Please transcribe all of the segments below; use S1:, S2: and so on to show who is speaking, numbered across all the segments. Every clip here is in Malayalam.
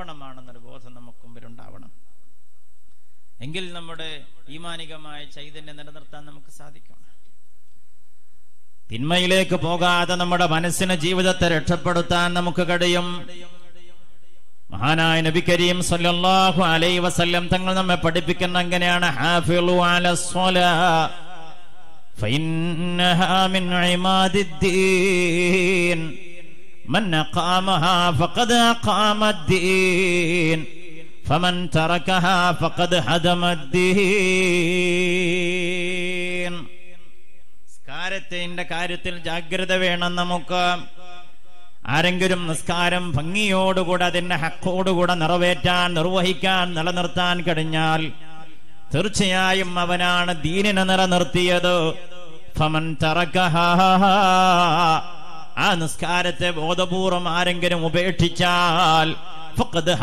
S1: സമർപ്പണമാണെന്നൊരു ബോധം നമുക്ക് മുമ്പിൽ ഉണ്ടാവണം എങ്കിൽ നമ്മുടെ ഈമാനികമായ ചൈതന്യം നിലനിർത്താൻ നമുക്ക് സാധിക്കും തിന്മയിലേക്ക് പോകാതെ നമ്മുടെ മനസ്സിന് ജീവിതത്തെ രക്ഷപ്പെടുത്താൻ നമുക്ക് കഴിയും മഹാനായ നബി കരീം സല്ലല്ലാഹു അലൈഹി വസല്ലം തങ്ങൾ നമ്മെ പഠിപ്പിക്കുന്ന എങ്ങനെയാണ് ഹാഫിളു അലസ്വലാ فإنها من عماد الدين من أقامها فقد أقام الدين فمن تركها فقد هدم الدين നിസ്കാരത്തിന്റെ കാര്യത്തിൽ ജാഗ്രത വേണം നമുക്ക് ആരെങ്കിലും നിസ്കാരം ഭംഗിയോടുകൂടെ അതിന്റെ ഹക്കോടുകൂടെ നിറവേറ്റാൻ നിർവഹിക്കാൻ നിലനിർത്താൻ കഴിഞ്ഞാൽ തീർച്ചയായും അവനാണ് ദീനിനെ നിലനിർത്തിയത് ഫമൻ തറക്കഹാ ആ നിസ്കാരത്തെ ബോധപൂർവം ആരെങ്കിലും ഉപേക്ഷിച്ചാൽ ഫഖദ്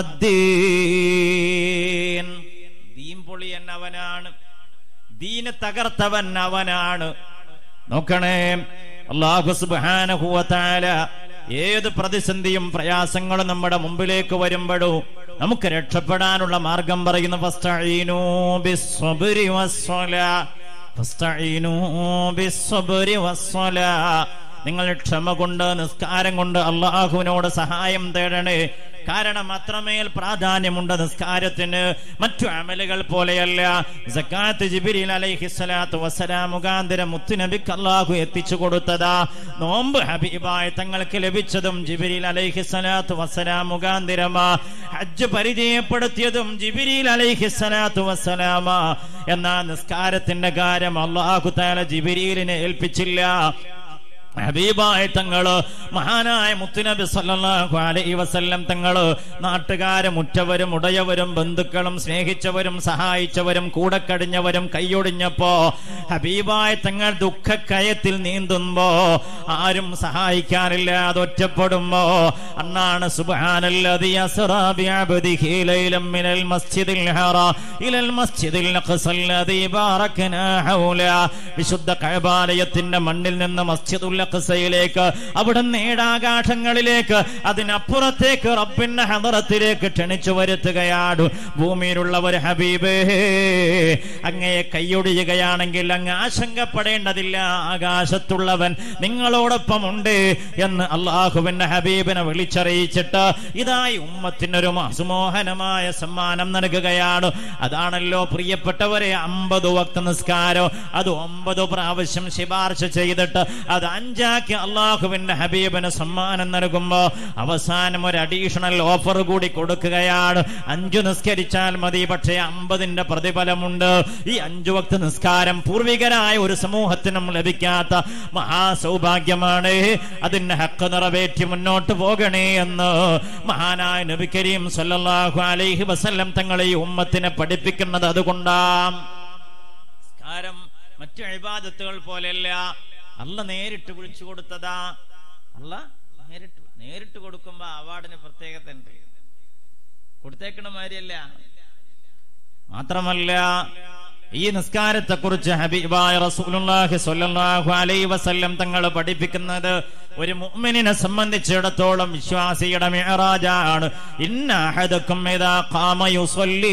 S1: ഹദമദ്ദീൻ ദീൻ പൊളിയൻ അവനാണ് ദീന് തകർത്തവൻ അവനാണ് നോക്കണേ അള്ളാഹു സുബ്ഹാനഹു വ തആല ഏത് പ്രതിസന്ധിയും പ്രയാസങ്ങളും നമ്മുടെ മുമ്പിലേക്ക് വരുമ്പോഴും നമുക്ക് രക്ഷപ്പെടാനുള്ള മാർഗം പറയുന്നു ഫസ്തഈനൂ ബിസ്സബ്രി വസ്സലാ ഫസ്തഈനൂ ബിസ്സബ്രി വസ്സലാ നിങ്ങൾ ക്ഷമ കൊണ്ട് നിസ്കാരം കൊണ്ട് അള്ളാഹുവിനോട് സഹായം തേടണേ കാരണം അത്രമേൽ പ്രാധാന്യമുണ്ട് നിസ്കാരത്തിന് മറ്റു അമലുകൾ പോലെയല്ല സക്കാത്ത് ജിബിരിൽ അലൈഹിസ്സലാത്തു വസ്സലാം മുഖാന്തരം മുത്തുനബിക്ക് അള്ളാഹു എത്തിച്ചു കൊടുത്തതാ നോമ്പ് ഹബീബായ തങ്ങൾക്ക് ലഭിച്ചതും ജിബിരിൽ അലൈഹിസ്സലാത്തു വസ്സലാം മുഖാന്തരമാ ഹജ്ജ് പരിചയപ്പെടുത്തിയതും ജിബിരിൽ അലൈഹിസ്സലാത്തു വസ്സലാമാ എന്നാ നിസ്കാരത്തിന്റെ കാര്യം അള്ളാഹു താല ജിബിരിലിനെ ഏൽപ്പിച്ചില്ല ഹബീബായ തങ്ങള് മഹാനായ മുത്തുനബി സല്ലല്ലാഹു അലൈഹി വസല്ലം തങ്ങള് നാട്ടുകാരും ഉറ്റവരും ഉടയവരും ബന്ധുക്കളും സ്നേഹിച്ചവരും സഹായിച്ചവരും കൂടെ കഴിഞ്ഞവരും കൈയൊടിഞ്ഞപ്പോ ഹബീബായ തങ്ങൾ ദുഃഖക്കയത്തിൽ നീന്തുമ്പോ ആരും സഹായിക്കാനില്ലാതെ ഒറ്റപ്പെടുമ്പോ അന്നാണ് സുബ്ഹാനല്ലദി അസ്റാ ബിഅബ്ദിഹി ലൈലം മിനൽ മസ്ജിദിൽ ഹറാ ഇലൽ മസ്ജിദിൽ അഖ്സല്ലദി ബാറകനാ ഹൗല വിശുദ്ധ കഅബാലയത്തിന്റെ മണ്ണിൽ നിന്ന് മസ്ജിദുൽ അഖ്സയിലേക്ക് അവിടെ നേടാകാശങ്ങളിലേക്ക് അതിനപ്പുറത്തേക്ക് റബ്ബിന്റെ ഹദറത്തിലേക്ക് ക്ഷണിച്ചു വരുത്തുകയാണ് ഭൂമിയിലുള്ളവർ ഹബീബേ അങ്ങയെ കൈയൊടിയുകയാണെങ്കിൽ അങ്ങ് ആശങ്കപ്പെടേണ്ടതില്ല ആകാശത്തുള്ളവൻ നിങ്ങളോടൊപ്പം ഉണ്ട് എന്ന് അള്ളാഹുവിന്റെ ഹബീബിനെ വിളിച്ചറിയിച്ചിട്ട് ഇതായി ഉമ്മത്തിനൊരു സുമോഹനമായ സമ്മാനം നൽകുകയാണ് അതാണല്ലോ പ്രിയപ്പെട്ടവരെ അമ്പത് വക്ത നിസ്കാരം അത് ഒമ്പത് പ്രാവശ്യം ശിപാർശ ചെയ്തിട്ട് അത് അഞ്ചാക്കി അള്ളാഹുവിന്റെ ഹബീബിന് സമ്മാനം നൽകുമ്പോ അവസാനം ഒരു അഡീഷണൽ ഓഫർ കൂടി കൊടുക്കുകയാണ് അഞ്ചു നിസ്കരിച്ചാൽ മതി പക്ഷേ അമ്പതിന്റെ പ്രതിഫലമുണ്ട് ഈ അഞ്ചു വക്ത നിസ്കാരം പൂർവികരായ ഒരു സമൂഹത്തിനും ലഭിക്കാത്ത മഹാസൗഭാഗ്യമാണ് അതിന്റെ ഹക്ക് നിറവേറ്റി മുന്നോട്ട് പോകണേ എന്ന് മഹാനായ നബി കരീം സല്ലല്ലാഹു അലൈഹി വസല്ലം തങ്ങളെ ഈ ഉമ്മത്തിനെ പഠിപ്പിക്കുന്നത് അതുകൊണ്ടാം നിസ്കാരം മറ്റു അഴിബാദത്തുകൾ പോലെയല്ല അല്ല നേരിട്ട് വിളിച്ചു കൊടുത്തതാ അല്ല നേരിട്ട് നേരിട്ട് കൊടുക്കുമ്പോ അവാർഡിന് പ്രത്യേകത ഉണ്ട് കൊടുത്തേക്കണ മാതിരിയല്ല മാത്രമല്ല ഈ നിസ്കാരത്തെ കുറിച്ച് ഹബീബായ റസൂലുള്ളാഹി സ്വല്ലല്ലാഹു അലൈഹി വസല്ലം തങ്ങൾ പഠിപ്പിക്കുന്നത് ഒരു മുഅ്മിനിനെ സംബന്ധിച്ചിടത്തോളം വിശ്വാസിയുടെ മിഅറാജാണ് ഇന്ന അഹദക്കും ഇദാ ഖാമ യുസല്ലി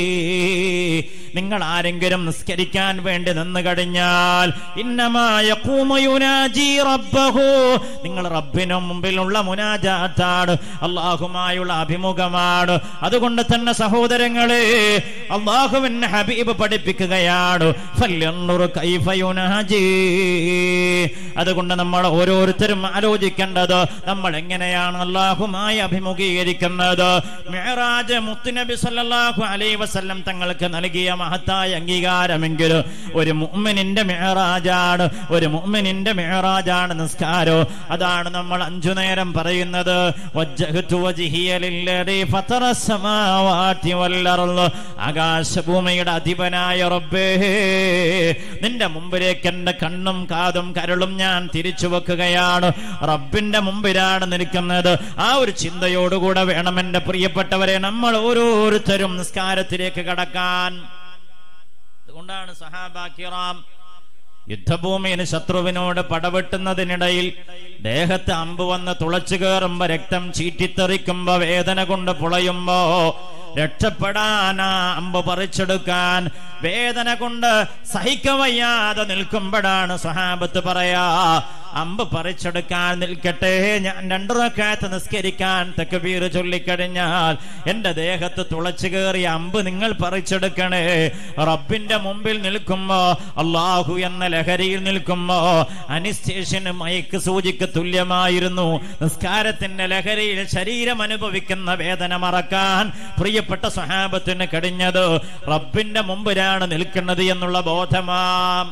S1: നിങ്ങൾ ആരെങ്കിലും നിസ്കരിക്കാൻ വേണ്ടി നിന്ന് കഴിഞ്ഞാൽ ഇന്നമാ യഖൂമു യുനാജി റബ്ബഹു നിങ്ങൾ റബ്ബിനു മുമ്പിലുള്ള മുനാജാത്താണ് അള്ളാഹുമായുള്ള അഭിമുഖമാണ് അതുകൊണ്ട് തന്നെ സഹോദരങ്ങളെ അള്ളാഹുവിന്റെ ഹബീബ് പഠിപ്പിക്കുകയാണ് ഫല്യൻറുർ കൈഫ യുനാജി അതുകൊണ്ട് നമ്മൾ ഓരോരുത്തരും ആലോചിക്കേണ്ടത് നമ്മൾ എങ്ങനെയാണ് അള്ളാഹുമായി അഭിമുഖീകരിക്കുന്നത് മിഅറാജ് മുത്തുനബി സല്ലല്ലാഹു അലൈഹി വസല്ലം തങ്ങൾക്ക് നൽകിയ മഹത്തായ അംഗീകാരമെങ്കിൽ ഒരു മുഅ്മിനിന്റെ മിഅറാജാണ് ഒരു മുഅ്മിനിന്റെ മിഅറാജാണ് നിസ്കാരം അതാണ് നമ്മൾ അഞ്ചു നേരം പറയുന്നത് വജ്ജഹ്തു വജ്ഹിയ ലില്ലദീ ഫതറ സമാവാതി വൽ അർള് ആകാശഭൂമിയുടെ അധിപനായ റബ്ബേ നിന്റെ മുമ്പിലേക്ക് എന്റെ കണ്ണും കാതും കരളും ഞാൻ തിരിച്ചു വെക്കുകയാണ് റബ്ബിന്റെ മുമ്പിലാണ് നിൽക്കുന്നത് ആ ഒരു ചിന്തയോടുകൂടെ വേണം എന്റെ പ്രിയപ്പെട്ടവരെ നമ്മൾ ഓരോരുത്തരും നിസ്കാരത്തിലേക്ക് കടക്കാൻ അതുകൊണ്ടാണ് സഹാബ കിറാം യുദ്ധഭൂമിയിൽ ശത്രുവിനോട് പടവെട്ടുന്നതിനിടയിൽ ദേഹത്ത് അമ്പ് വന്ന് തുളച്ചു കയറുമ്പോ രക്തം ചീറ്റിത്തെറിക്കുമ്പോ വേദന കൊണ്ട് പുളയുമ്പോ രക്ഷപ്പെടാൻ ആ അമ്പ് പറിച്ചെടുക്കാൻ വേദന കൊണ്ട് സഹിക്കവയ്യാതെ നിൽക്കുമ്പോഴാണ് സ്വഹാബത്ത് പറയാ അമ്പ് പറിച്ചെടുക്കാൻ നിൽക്കട്ടെ ഞാൻ രണ്ടു റക്കാത്ത് നിസ്കരിക്കാൻ തെക്കുബീർ ചൊല്ലിക്കഴിഞ്ഞാൽ എന്റെ ദേഹത്ത് തുളച്ചു കയറിയ അമ്പ് നിങ്ങൾ പറിച്ചെടുക്കണേ റബ്ബിന്റെ മുമ്പിൽ നിൽക്കുമ്പോ അള്ളാഹു എന്ന ലഹരിയിൽ നിൽക്കുമ്പോ അനിസ്റ്റേഷന് മയക്ക് സൂചിക്ക് തുല്യമായിരുന്നു നിസ്കാരത്തിന്റെ ലഹരിയിൽ ശരീരം അനുഭവിക്കുന്ന വേദന മറക്കാൻ പ്രിയപ്പെട്ട സ്വഹാബത്തിന് കഴിഞ്ഞത് റബ്ബിന്റെ മുമ്പിലാണ് നിൽക്കുന്നത് എന്നുള്ള ബോധമാം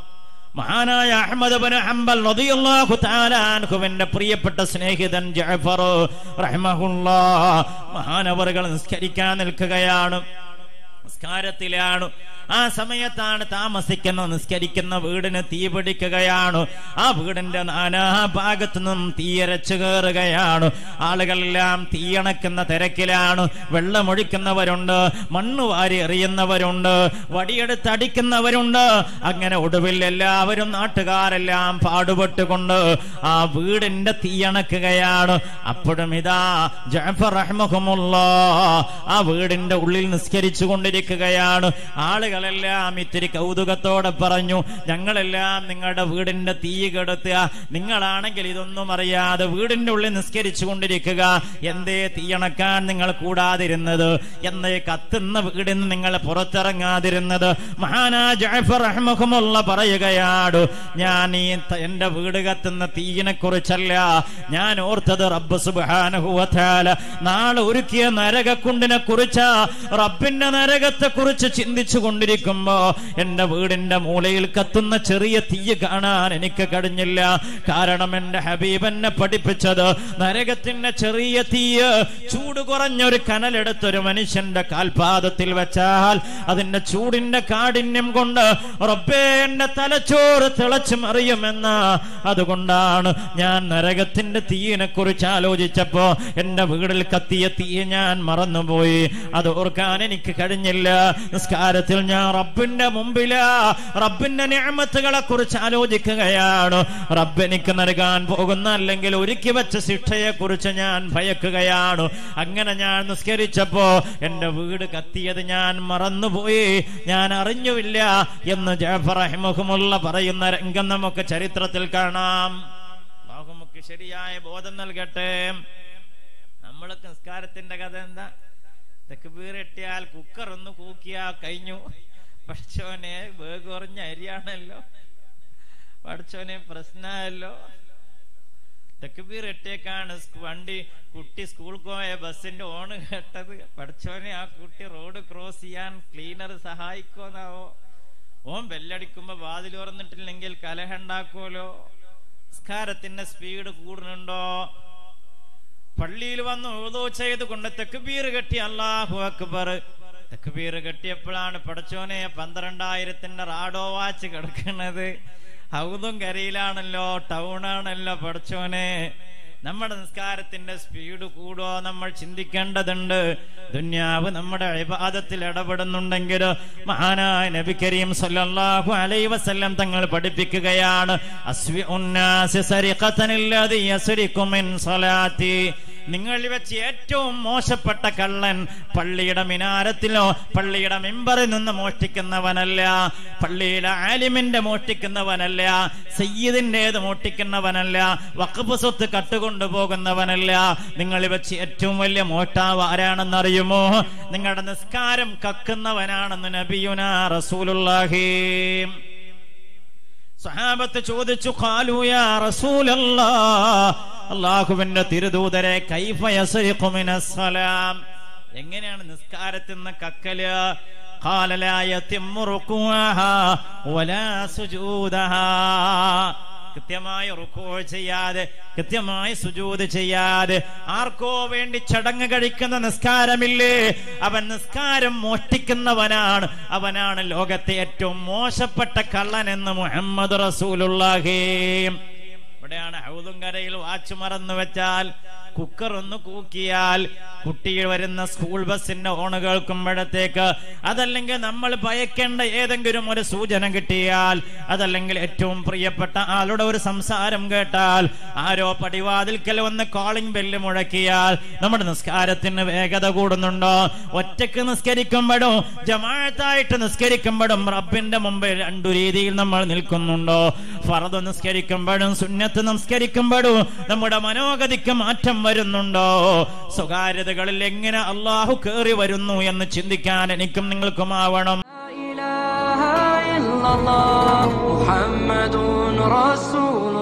S1: മഹാനായ അഹമ്മദ് ബിൻ ഹംബൽ റളിയല്ലാഹു തആല അൻഹുവിന്റെ പ്രിയപ്പെട്ട സ്നേഹിതൻ ജഅഫർ റഹ്മഹുല്ലാ മഹാനവറുകൾ നിസ്കരിക്കാൻ നിൽക്കുകയാണ് നിസ്കാരത്തിലാണ് ആ സമയത്താണ് താമസിക്കുന്ന നിസ്കരിക്കുന്ന വീടിന് തീ പിടിക്കുകയാണ് ആ വീടിന്റെ നാനാ ഭാഗത്തു നിന്നും തീയരച്ചു കയറുകയാണ് ആളുകളെല്ലാം തീയണക്കുന്ന തിരക്കിലാണ് വെള്ളമൊഴിക്കുന്നവരുണ്ട് മണ്ണ് വാരി എറിയുന്നവരുണ്ട് വടിയെടുത്ത് അടിക്കുന്നവരുണ്ട് അങ്ങനെ ഒടുവിൽ എല്ലാവരും നാട്ടുകാരെല്ലാം പാടുപെട്ടുകൊണ്ട് ആ വീടിന്റെ തീയണക്കുകയാണ് അപ്പോഴും ഇതാ ജാഫർ റഹ്മഹുമുള്ള ആ വീടിന്റെ ഉള്ളിൽ നിസ്കരിച്ചു കൊണ്ടിരിക്കുകയാണ് ആളുകളെല്ലാം ഇത്തിരി കൗതുകത്തോടെ പറഞ്ഞു ഞങ്ങളെല്ലാം നിങ്ങളുടെ വീടിന്റെ തീ കെടുത്തുക നിങ്ങളാണെങ്കിൽ ഇതൊന്നും അറിയാതെ വീടിന്റെ ഉള്ളിൽ നിസ്കരിച്ചു കൊണ്ടിരിക്കുക എന്തേ തീയണക്കാൻ നിങ്ങൾ കൂടാതിരുന്നത് എന്തേ കത്തുന്ന വീടിൽ നിന്ന് നിങ്ങൾ പുറത്തിറങ്ങാതിരുന്നത് മഹാനാ ജാഫർ റഹ്മഹുമുള്ള പറയുകയാണ് ഞാൻ ഈ ത- എന്റെ വീട് കത്തുന്ന തീയിനെ കുറിച്ചല്ല ഞാൻ ഓർത്തത് റബ്ബ് സുബാനുഭവത്താല നാളെ ഒരുക്കിയ നരകക്കുണ്ടിനെ കുറിച്ച് റബ്ബിന്റെ നരകത്തെ കുറിച്ച് ചിന്തിച്ചു കൊണ്ടിരിക്കുമ്പോ എന്റെ വീടിന്റെ മൂലയിൽ കത്തുന്ന ചെറിയ തീ കാണാൻ എനിക്ക് കഴിഞ്ഞില്ല കാരണം എന്റെ ഹബീബ് എന്നെ പഠിപ്പിച്ചത് നരകത്തിന്റെ ചെറിയ തീയ് ചൂട് കുറഞ്ഞൊരു കനലെടുത്തൊരു മനുഷ്യന്റെ കാൽപാദത്തിൽ വെച്ചാൽ അതിന്റെ ചൂടിന്റെ കാഠിന്യം കൊണ്ട് റബ്ബേ എന്റെ തലച്ചോറ് തിളച്ചു മറിയുമെന്ന് അതുകൊണ്ടാണ് ഞാൻ നരകത്തിന്റെ തീയിനെ കുറിച്ച് ആലോചിച്ചപ്പോ എന്റെ വീടിൽ കത്തിയ തീയെ ഞാൻ മറന്നുപോയി അത് ഓർക്കാൻ എനിക്ക് കഴിഞ്ഞില്ല നിസ്കാരത്തിൽ ഞാൻ റബ്ബിന്റെ മുമ്പിലാ റബ്ബിന്റെ നിയമത്തുകളെ കുറിച്ച് ആലോചിക്കുകയാണ് റബ്ബ് എനിക്ക് നൽകാൻ പോകുന്ന അല്ലെങ്കിൽ ഒരുക്കി വെച്ച ശിക്ഷയെ കുറിച്ച് ഞാൻ ഭയക്കുകയാണ് അങ്ങനെ ഞാൻ നിസ്കരിച്ചപ്പോ എന്റെ വീട് കത്തിയത് ഞാൻ മറന്നുപോയി ഞാൻ അറിഞ്ഞുമില്ല എന്ന് ജാഫർ റഹിമഹുമുള്ള പറയുന്ന രംഗം നമുക്ക് ചരിത്രത്തിൽ കാണാം അല്ലാഹു നമുക്ക് ശരിയായ ബോധം നൽകട്ടെ നമ്മളൊക്കെ നിസ്കാരത്തിന്റെ കഥ എന്താ തെക്കുപീർ എട്ടിയാൽ കുക്കർ ഒന്ന് കൂക്കിയാ കഴിഞ്ഞു പഠിച്ചോനെ വേഗ് കുറഞ്ഞ അരിയാണല്ലോ പഠിച്ചോനെ പ്രശ്നമല്ലോ തെക്കുപീർ എട്ടിയേക്കാണ് സ് വണ്ടി കുട്ടി സ്കൂൾ പോയ ബസ്സിന്റെ ഓണ് കേട്ടത് പഠിച്ചോനെ ആ കുട്ടി റോഡ് ക്രോസ് ചെയ്യാൻ ക്ലീനർ സഹായിക്കോന്നാവോ ഓൻ ബെല്ലടിക്കുമ്പോ വാതിൽ തുറന്നിട്ടില്ലെങ്കിൽ കലഹണ്ടാക്കുമല്ലോ നിസ്കാരത്തിന്റെ സ്പീഡ് കൂടുന്നുണ്ടോ പള്ളിയിൽ വന്ന് ഓതോ ചെയ്ത് കൊണ്ട് തെക്കുബീർ കെട്ടി അള്ളാഹു അക്ബർ തെക്കുബീർ കെട്ടിയപ്പോഴാണ് പടച്ചോനെ പന്ത്രണ്ടായിരത്തിന്റെ റാഡോ വാച്ച് കിടക്കുന്നത് ഹൗതും കരയിലാണല്ലോ ടൗണാണല്ലോ പടച്ചോനെ നമ്മുടെ നിസ്കാരത്തിന്റെ സ്പീഡ് കൂടോ നമ്മൾ ചിന്തിക്കേണ്ടതുണ്ട് ദുന്യാവ് നമ്മുടെ ഇബാദത്തിൽ ഇടപെടുന്നുണ്ടെങ്കിൽ മഹാനായ നബി കരീം സല്ലല്ലാഹു അലൈഹി വസല്ലം തങ്ങൾ പഠിപ്പിക്കുകയാണ് അസ്വി ഉന്നാസി സരിഖതനില്ലദി യസ്രിഖു മിൻ സലാത്തി നിങ്ങളിൽ വെച്ച് ഏറ്റവും മോശപ്പെട്ട കള്ളൻ പള്ളിയുടെ മിനാരത്തിലോ പള്ളിയുടെ മെമ്പറിൽ നിന്ന് മോഷ്ടിക്കുന്നവനല്ല പള്ളിയിലെ ആലിമിന്റെ മോഷ്ടിക്കുന്നവനല്ല സയ്യിദിന്റേത് മോഷ്ടിക്കുന്നവനല്ല വഖഫ് സ്വത്ത് കട്ടുകൊണ്ടു പോകുന്നവനല്ല നിങ്ങളിൽ വെച്ച് ഏറ്റവും വലിയ മോട്ടാവ് ആരാണെന്നറിയുമോ നിങ്ങളുടെ നിസ്കാരം കക്കുന്നവനാണെന്ന് നബിയുന റസൂലുള്ളാഹി സഹാബത്ത് ചോദിച്ചു ഖാലു യാ റസൂലല്ലാ അള്ളാഹുവിന്റെ തിരുദൂതരെ കൈഫ യസ്രിഖു മിനസ്സലാം എങ്ങനെയാണ് നിസ്കാരത്തിൽ നിന്ന് കക്കല് قال لا يتم ركوعها ولا سجودها കൃത്യമായി റുക്കോ ചെയ്യാതെ കൃത്യമായി സുജൂത് ചെയ്യാതെ ആർക്കോ വേണ്ടി ചടങ്ങ് കഴിക്കുന്ന നിസ്കാരമില്ലേ അവൻ നിസ്കാരം മോഷ്ടിക്കുന്നവനാണ് അവനാണ് ലോകത്തെ ഏറ്റവും മോശപ്പെട്ട കള്ളൻ എന്ന് മുഹമ്മദ് റസൂലുള്ളാഹി ഇവിടെയാണ് ഹൗതുങ്കരയിൽ വാച്ച് മറന്നു വെച്ചാൽ കുക്കർ ഒന്ന് കൂക്കിയാൽ കുട്ടി വരുന്ന സ്കൂൾ ബസിന്റെ ഓണ് കേൾക്കുമ്പോഴത്തേക്ക് അതല്ലെങ്കിൽ നമ്മൾ ഭയക്കേണ്ട ഏതെങ്കിലും ഒരു സൂചന കിട്ടിയാൽ അതല്ലെങ്കിൽ ഏറ്റവും പ്രിയപ്പെട്ട ആളുടെ ഒരു സംസാരം കേട്ടാൽ ആരോ പടിവാതിൽക്കൽ വന്ന് കോളിംഗ് ബെല്ല് മുഴക്കിയാൽ നമ്മുടെ നിസ്കാരത്തിന് വേഗത കൂടുന്നുണ്ടോ ഒറ്റക്ക് നിസ്കരിക്കുമ്പോഴും ജമാഴത്തായിട്ട് നിസ്കരിക്കുമ്പോഴും റബ്ബിന്റെ മുമ്പിൽ രണ്ടു രീതിയിൽ നമ്മൾ നിൽക്കുന്നുണ്ടോ ഫറദ് നിസ്കരിക്കുമ്പോഴും സുന്നത്ത് നിസ്കരിക്കുമ്പോഴും നമ്മുടെ മനോഗതിക്ക് മാറ്റം വരുന്നുണ്ടോ സ്വകാര്യതകളിൽ എങ്ങനെ അള്ളാഹു കയറി വരുന്നു എന്ന് ചിന്തിക്കാൻ എനിക്കും നിങ്ങൾക്കുമാവണം
S2: لا إله إلا الله محمد رسول